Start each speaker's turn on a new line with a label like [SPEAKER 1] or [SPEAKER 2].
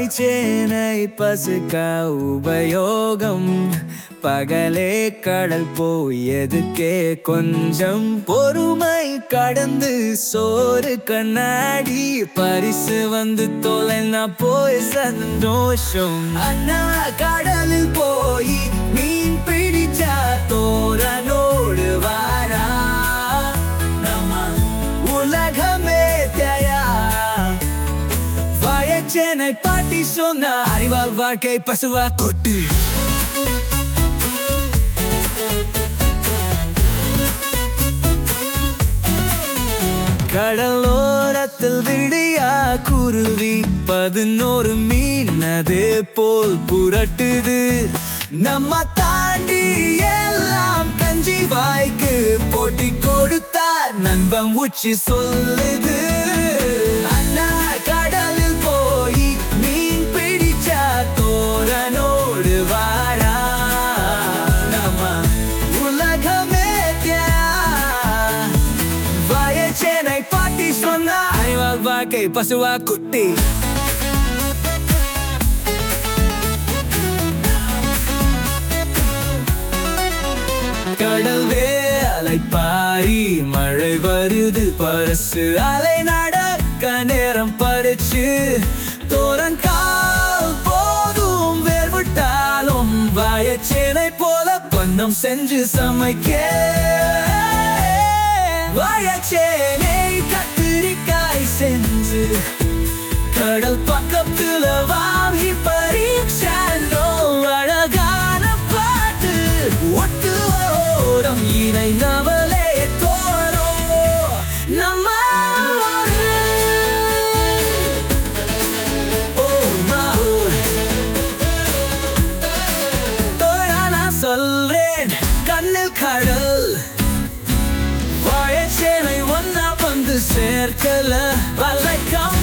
[SPEAKER 1] சேனை பசுக்க உபயோகம் பகலே கடல் போய் எதுக்கே கொஞ்சம் பொறுமை கடந்து சோறு கண்ணாடி பரிசு வந்து தொலைனா போய் சந்தோஷம் அண்ணா கடலில் போய் மீன் பிடிச்சா தோரனோடு வாரா நம்ம உலகமே தயா வயச்சேனை பாட்டி சொன்ன அறிவால் வாழ்க்கை பசுவா கொட்டு கடலோரத்தில் விடியா குருவி பதினோரு மீன் அதே போல் புரட்டுது நம்ம தாண்டி எல்லாம் கஞ்சி வாய்க்கு போட்டி கொடுத்தா நண்பன் உச்சி சொல்லுது அண்ணா கடலில் போய் மீன் பிடிச்சா தோரனோடு வாரா நம்ம உலகமே தியா வயச்சேனை பாட்டி சொன்னா அறிவால் வாழ்க்கை பசுவா குட்டி கடல் வேலை பாரி மழை வருது பரிசு அலை நடக்க நேரம் பறிச்சு தோரங்கால் போதும் வேர்விட்டாலும் வயச்சேனை போல பண்ணம் செஞ்சு சமைக்க வயச்சேனை கத்திரிக்காய் செஞ்சு கடல் பக்கத்துல வாங்கி பரீட்சோ அழகான பாட்டு ஒட்டு ஓடம் இணைந்தவளே தோறோ நம்ம ஊரு. ஓ, மாஹூ. தோழா, நான் சொல்றேன் கண்ணில் கடல் வயசேனை ஒன்னா வந்து சேர்க்கல வலைக்கம்